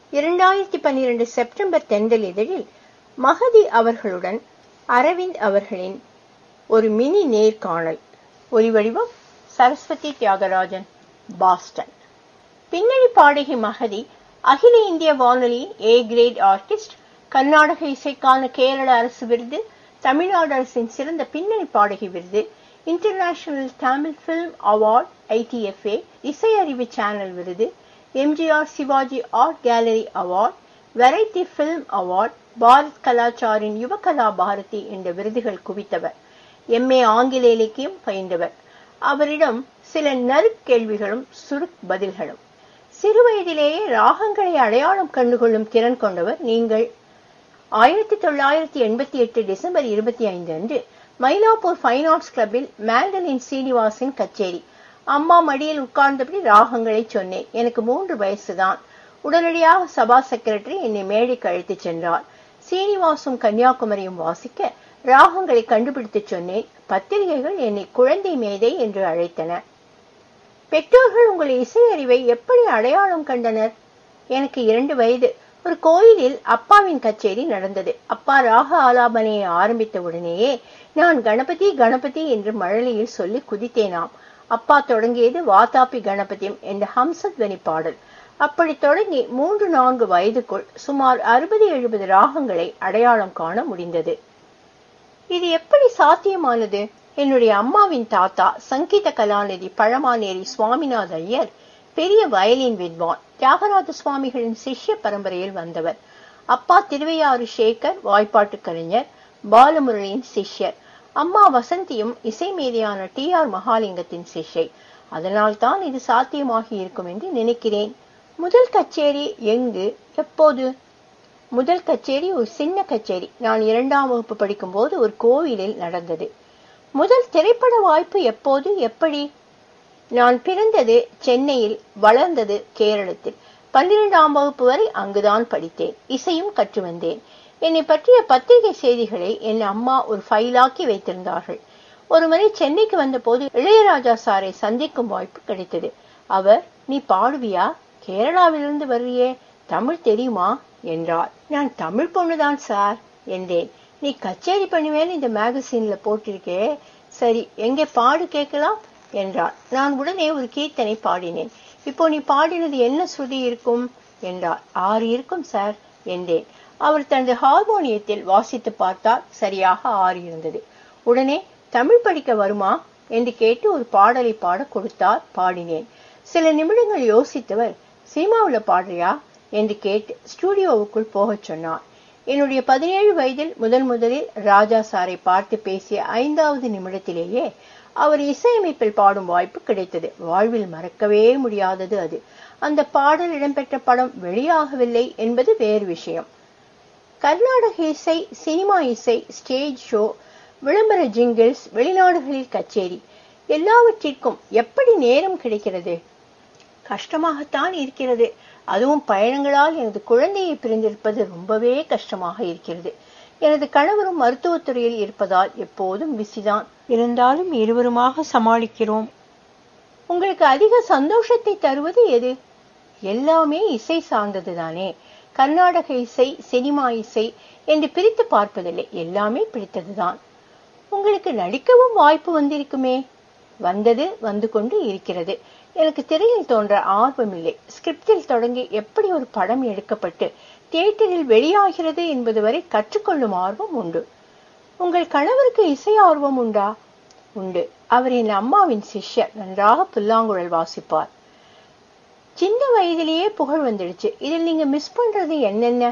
இரண்டாயிரத்தி பன்னிரண்டு செப்டம்பர் தென்றல் இதழில் மகதி அவர்களுடன் அரவிந்த் அவர்களின் ஒரு மினி நேர்காணல் ஒலிவடிவம் சரஸ்வதி தியாகராஜன் பாஸ்டன் பின்னணி பாடகி மகதி அகில இந்திய வானொலியின் ஏ கிரேட் ஆர்டிஸ்ட் கர்நாடக இசைக்கான கேரள அரசு விருது தமிழ்நாடு அரசின் சிறந்த பின்னணி பாடகி விருது international Tamil film award ITFA இசை அறிவு சேனல் விருது MGR Sivaji art gallery award variety film award Bharat கலாச்சாரின் யுவகலா பாரதி என்ற விருதுகள் குவித்தவர் எம்ஏ ஆங்கில இலக்கியம் பயின்றவர் அவரிடம் சில நறுக் கேள்விகளும் சுருக் பதில்களும் சிறுவயதிலேயே ராகங்களை அடையாளம் கண்டுகொள்ளும் திறன் கொண்டவர் நீங்கள் ஆயிரத்தி தொள்ளாயிரத்தி எண்பத்தி எட்டு டிசம்பர் இருபத்தி ஐந்து அன்று மயிலாப்பூர் ஃபைன் ஆர்ட்ஸ் கிளப்பில் மேண்டலின் சீனிவாசின் கச்சேரி அம்மா மடியில் உட்கார்ந்தபடி ராகங்களை சொன்னேன் எனக்கு மூன்று வயசுதான் உடனடியாக சபா செக்ரட்டரி என்னை மேடைக்கு அழைத்துச் சென்றார் சீனிவாசும் கன்னியாகுமரியும் வாசிக்க ராகங்களை கண்டுபிடித்து சொன்னேன் பத்திரிகைகள் என்னை குழந்தை மேதை என்று அழைத்தன பெற்றோர்கள் உங்கள் இசை அறிவை எப்படி அடையாளம் கண்டனர் எனக்கு இரண்டு வயது ஒரு கோயிலில் அப்பாவின் கச்சேரி நடந்தது அப்பா ராக ஆலாபனையை ஆரம்பித்த உடனேயே நான் கணபதி கணபதி என்று மழலையில் சொல்லி குதித்தேனாம் அப்பா தொடங்கியது வாதாபி கணபதியம் என்ற ஹம்சத்வனி பாடல் அப்படி தொடங்கி மூன்று நான்கு வயதுக்குள் சுமார் அறுபது எழுபது ராகங்களை அடையாளம் காண முடிந்தது இது எப்படி சாத்தியமானது என்னுடைய அம்மாவின் தாத்தா சங்கீத கலாநிதி பழமானேரி சுவாமிநாத ஐயர் பெரிய வயலின் வித்வான் தியாகராஜ சுவாமிகளின் சிஷ்ய பரம்பரையில் வந்தவர் அப்பா திருவையாறு சேகர் வாய்ப்பாட்டு கலைஞர் பாலமுரளியின் சிஷ்யர் அம்மா வசந்தியும் இசை மேதையான டி ஆர் மகாலிங்கத்தின் சிஷ்யை அதனால் தான் இது சாத்தியமாகி இருக்கும் என்று நினைக்கிறேன் முதல் கச்சேரி எங்கு எப்போது முதல் கச்சேரி ஒரு சின்ன கச்சேரி நான் இரண்டாம் வகுப்பு படிக்கும் போது ஒரு கோவிலில் நடந்தது முதல் திரைப்பட வாய்ப்பு எப்போது எப்படி நான் பிறந்தது சென்னையில் வளர்ந்தது கேரளத்தில் பன்னிரெண்டாம் வகுப்பு வரை அங்குதான் படித்தேன் இசையும் கற்று வந்தேன் என்னை பற்றிய பத்திரிகை செய்திகளை என் அம்மா ஒரு ஃபைலாக்கி வைத்திருந்தார்கள் ஒருமுறை சென்னைக்கு வந்தபோது இளையராஜா சாரை சந்திக்கும் வாய்ப்பு கிடைத்தது அவர் நீ பாடுவியா கேரளாவிலிருந்து வர்றியே தமிழ் தெரியுமா என்றார் நான் தமிழ் பொண்ணுதான் சார் என்றேன் நீ கச்சேரி பண்ணுவேன்னு இந்த மேகசின்ல போட்டிருக்கே சரி எங்கே பாடு கேட்கலாம் என்றார் நான் உடனே ஒரு கீர்த்தனை பாடினேன் இப்போ நீ பாடினது என்ன ஸ்ருதி இருக்கும் என்றார் ஆறு இருக்கும் சார் என்றேன் அவர் தனது ஹார்மோனியத்தில் வாசித்து பார்த்தால் சரியாக ஆறு இருந்தது உடனே தமிழ் படிக்க வருமா என்று கேட்டு ஒரு பாடலை பாட கொடுத்தார் பாடினேன் சில நிமிடங்கள் யோசித்தவர் சினிமாவுல பாடுறியா என்று கேட்டு ஸ்டூடியோவுக்குள் போகச் சொன்னார் என்னுடைய பதினேழு வயதில் முதன் முதலில் ராஜா சாரை பார்த்து பேசிய ஐந்தாவது நிமிடத்திலேயே அவர் இசையமைப்பில் பாடும் வாய்ப்பு கிடைத்தது வாழ்வில் மறக்கவே முடியாதது அது அந்த பாடல் இடம்பெற்ற படம் வெளியாகவில்லை என்பது வேறு விஷயம் கர்நாடக இசை சினிமா இசை ஸ்டேஜ் ஷோ விளம்பர ஜிங்கிள்ஸ் வெளிநாடுகளில் கச்சேரி எல்லாவற்றிற்கும் எப்படி நேரம் கிடைக்கிறது கஷ்டமாகத்தான் இருக்கிறது அதுவும் பயணங்களால் எனது குழந்தையை பிரிந்திருப்பது ரொம்பவே கஷ்டமாக இருக்கிறது எனது கணவரும் மருத்துவத்துறையில் இருப்பதால் எப்போதும் பிஸிதான் இருந்தாலும் இருவருமாக சமாளிக்கிறோம் உங்களுக்கு அதிக சந்தோஷத்தை தருவது எது எல்லாமே இசை சார்ந்தது தானே கர்நாடக இசை சினிமா இசை என்று பிரித்து பார்ப்பதில்லை எல்லாமே பிடித்ததுதான் உங்களுக்கு நடிக்கவும் வாய்ப்பு வந்திருக்குமே வந்தது வந்து கொண்டு இருக்கிறது எனக்கு திரையில் தோன்ற ஆர்வமில்லை ஸ்கிரிப்டில் தொடங்கி எப்படி ஒரு படம் எடுக்கப்பட்டு தியேட்டரில் வெளியாகிறது என்பது வரை கற்றுக்கொள்ளும் ஆர்வம் உண்டு உங்கள் கணவருக்கு இசை ஆர்வம் உண்டா உண்டு அவர் என் அம்மாவின் சிஷ்யர் நன்றாக புல்லாங்குழல் வாசிப்பார் சின்ன வயதிலேயே புகழ் வந்துடுச்சு இதில் நீங்க மிஸ் பண்றது என்னென்ன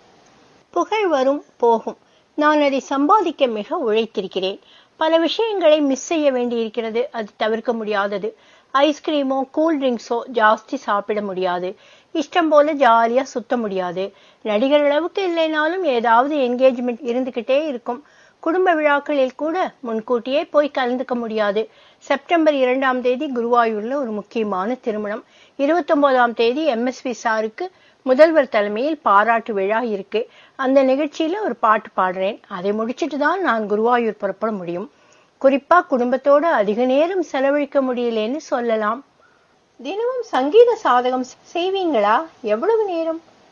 புகழ் வரும் போகும் நான் அதை சம்பாதிக்க மிக உழைத்திருக்கிறேன் பல விஷயங்களை மிஸ் செய்ய வேண்டியிருக்கிறது அது தவிர்க்க முடியாதது ஐஸ்கிரீமோ கூல் ட்ரிங்க்ஸோ ஜாஸ்தி சாப்பிட முடியாது இஷ்டம் போல ஜாலியா சுத்த முடியாது நடிகர் அளவுக்கு இல்லைனாலும் ஏதாவது என்கேஜ்மெண்ட் இருந்துகிட்டே இருக்கும் குடும்ப விழாக்களில் கூட முன்கூட்டியே போய் கலந்துக்க முடியாது செப்டம்பர் இரண்டாம் தேதி குருவாயூர்ல ஒரு முக்கியமான திருமணம் இருபத்தொன்பதாம் தேதி எம்எஸ்வி சாருக்கு முதல்வர் தலைமையில் பாராட்டு விழா இருக்கு அந்த நிகழ்ச்சியில ஒரு பாட்டு பாடுறேன் அதை முடிச்சிட்டு தான் நான் குருவாயூர் புறப்பட முடியும் குறிப்பா குடும்பத்தோட அதிக நேரம் செலவழிக்க முடியலன்னு சொல்லலாம் தினமும் சங்கீத சாதகம் செய்வீங்களா எவ்வளவு நேரம்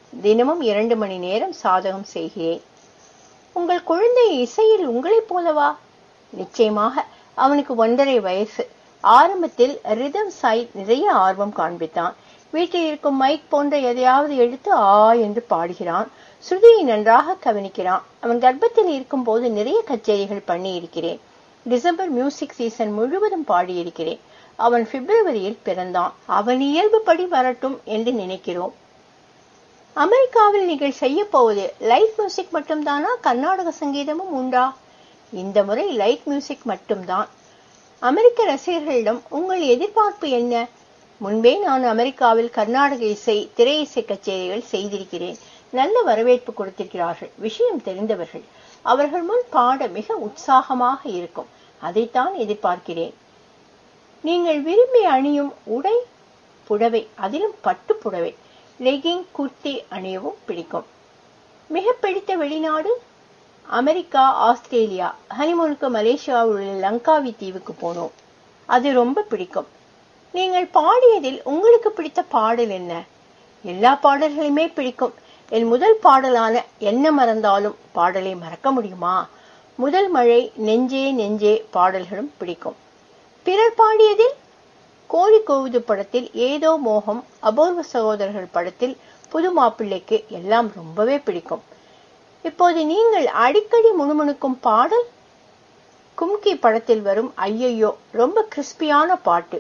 தினமும் இரண்டு மணி நேரம் சாதகம் செய்கிறேன் உங்கள் குழந்தை இசையில் உங்களைப் போலவா நிச்சயமாக அவனுக்கு ஒன்றரை வயசு ஆரம்பத்தில் ரிதம் சைட் நிறைய ஆர்வம் காண்பித்தான் வீட்டில் இருக்கும் மைக் போன்ற எதையாவது எடுத்து ஆ என்று பாடுகிறான் ஸ்ருதியை நன்றாக கவனிக்கிறான் அவன் கர்ப்பத்தில் இருக்கும் போது நிறைய கச்சேரிகள் பண்ணி இருக்கிறேன் டிசம்பர் மியூசிக் சீசன் முழுவதும் பாடியிருக்கிறேன் அவன் பிப்ரவரியில் பிறந்தான் அவன் இயல்புப்படி வரட்டும் என்று நினைக்கிறோம் அமெரிக்காவில் நீங்கள் செய்ய போவது லைட் மியூசிக் மட்டும்தானா கர்நாடக சங்கீதமும் உண்டா இந்த முறை லைட் மியூசிக் மட்டும்தான் அமெரிக்க ரசிகர்களிடம் உங்கள் எதிர்பார்ப்பு என்ன முன்பே நான் அமெரிக்காவில் கர்நாடக இசை திரை இசை கச்சேரிகள் செய்திருக்கிறேன் நல்ல வரவேற்பு கொடுத்திருக்கிறார்கள் விஷயம் தெரிந்தவர்கள் அவர்கள் முன் பாட மிக உற்சாகமாக இருக்கும் அதைத்தான் எதிர்பார்க்கிறேன் நீங்கள் விரும்பி அணியும் உடை புடவை அதிலும் பட்டு புடவை லெகிங் குர்த்தி அணியவும் பிடிக்கும் மிக பிடித்த வெளிநாடு அமெரிக்கா ஆஸ்திரேலியா ஹனிமூனுக்கு மலேசியாவில் உள்ள லங்காவி தீவுக்கு போனோம் அது ரொம்ப பிடிக்கும் நீங்கள் பாடியதில் உங்களுக்கு பிடித்த பாடல் என்ன எல்லா பாடல்களுமே பிடிக்கும் என் முதல் பாடலான என்ன மறந்தாலும் பாடலை மறக்க முடியுமா முதல் மழை நெஞ்சே நெஞ்சே பாடல்களும் பிடிக்கும் பிறர் பாடியதில் கோழி கோவுது படத்தில் ஏதோ மோகம் அபூர்வ சகோதரர்கள் படத்தில் புது மாப்பிள்ளைக்கு எல்லாம் ரொம்பவே பிடிக்கும் இப்போது நீங்கள் அடிக்கடி முணுமுணுக்கும் பாடல் கும்கி படத்தில் வரும் ஐயையோ ரொம்ப கிறிஸ்பியான பாட்டு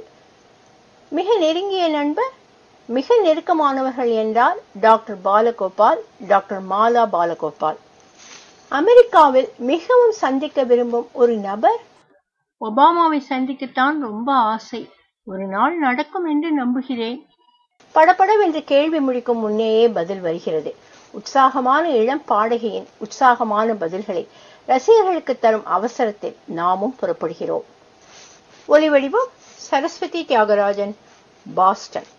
மிக நெருங்கிய நண்பர் மிக நெருக்கமானவர்கள் என்றால் டாக்டர் பாலகோபால் டாக்டர் மாலா பாலகோபால் அமெரிக்காவில் மிகவும் சந்திக்க விரும்பும் ஒரு நபர் ஒபாமாவை சந்திக்கத்தான் ரொம்ப ஆசை ஒரு நாள் நடக்கும் என்று நம்புகிறேன் படபடவென்று கேள்வி முடிக்கும் முன்னேயே பதில் வருகிறது உற்சாகமான இளம் பாடகியின் உற்சாகமான பதில்களை ரசிகர்களுக்கு தரும் அவசரத்தில் நாமும் புறப்படுகிறோம் ஒலிவடிவம் சரஸ்வதி தியாகராஜன் பாஸ்டன்